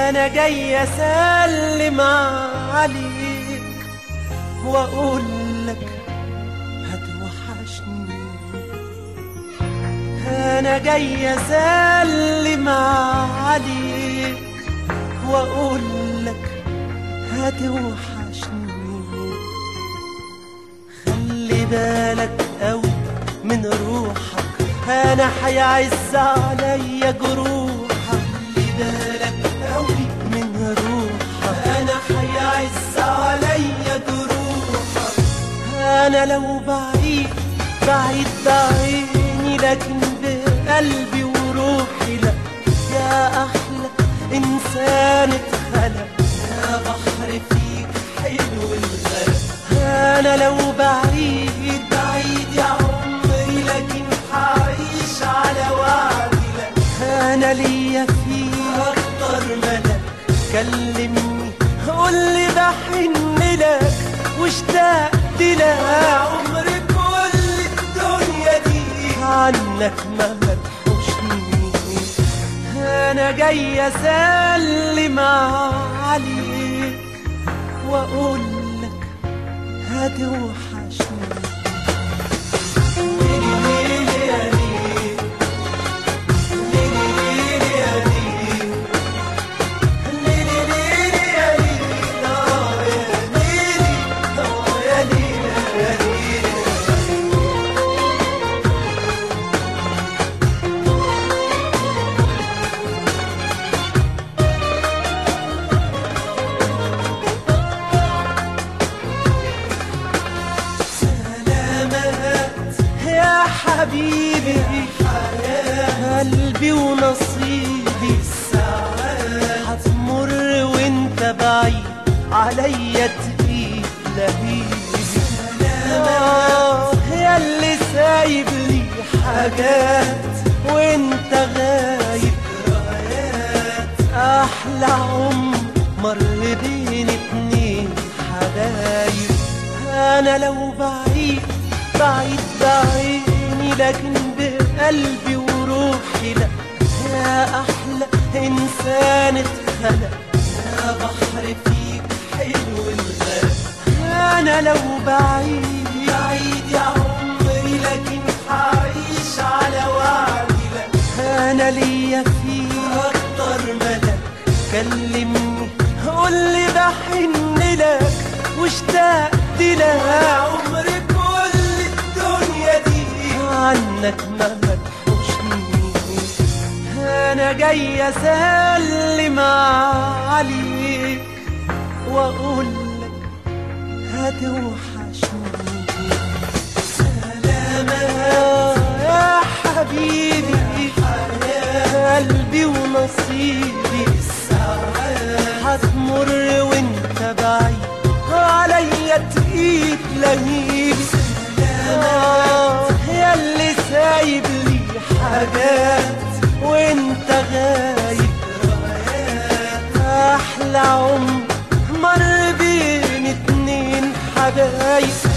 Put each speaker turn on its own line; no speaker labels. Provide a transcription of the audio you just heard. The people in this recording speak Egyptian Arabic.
انا جاي اسلم عليك واقول لك هتوحشني انا جاي اسلم عليك واقول لك هتوحشني خلي بالك قوي من روحك انا هيعز عليا جروحك خلي بالك قوي من روحك انا هيعز عليا جروحك انا لو بعيد بعيد بعيني لكن بقلبي وروحي لا يا احلى انسان اتخلق يا بحر فيك حلو الغرق انا لو بعيد بعيد يا عمري لكن هعيش على وعدي لك انا ليا فيك اكتر ملك كلمني قولي بحن لك واشتقت لك عمري كل الدنيا دي عنك ما هتحوشني انا جاي اسلم عليك واقول لك هتوحشني ليلي ليلي يا ليلي ليلي ليلي يا ليلي ليلي ليلي يا ليلي آه يا ليلي آه يا ليلي يا ليلي سلامات يا حبيبي قلبي ونصيبي الساعات هتمر وانت بعيد عليا تقيل لهيبي آه يا اللي سايب لي حاجات وانت غايب ذكريات احلى عمر مر بين اتنين حبايب انا لو بعيد بعيد بعيني لكن بقلبي وروحي لا يا احلى انسان اتخلق يا بحر فيك حلو الغرق انا لو بعيد بعيد يا عمري لكن هعيش على وعدي لك انا ليا فيك اكتر ملك كلمني قولي بحن لك واشتقت لك عمري كل الدنيا دي عنك ما هتحوشني انا جاي اسلم عليك واقول لك هتوحشني سلامات يا حبيبي قلبي ونصيبي الساعات هتمر وانت بعيد عليا تقيل لهيبي آه يا اللي سايب لي حاجات وانت غايب احلى عمر مر بين اتنين حبايب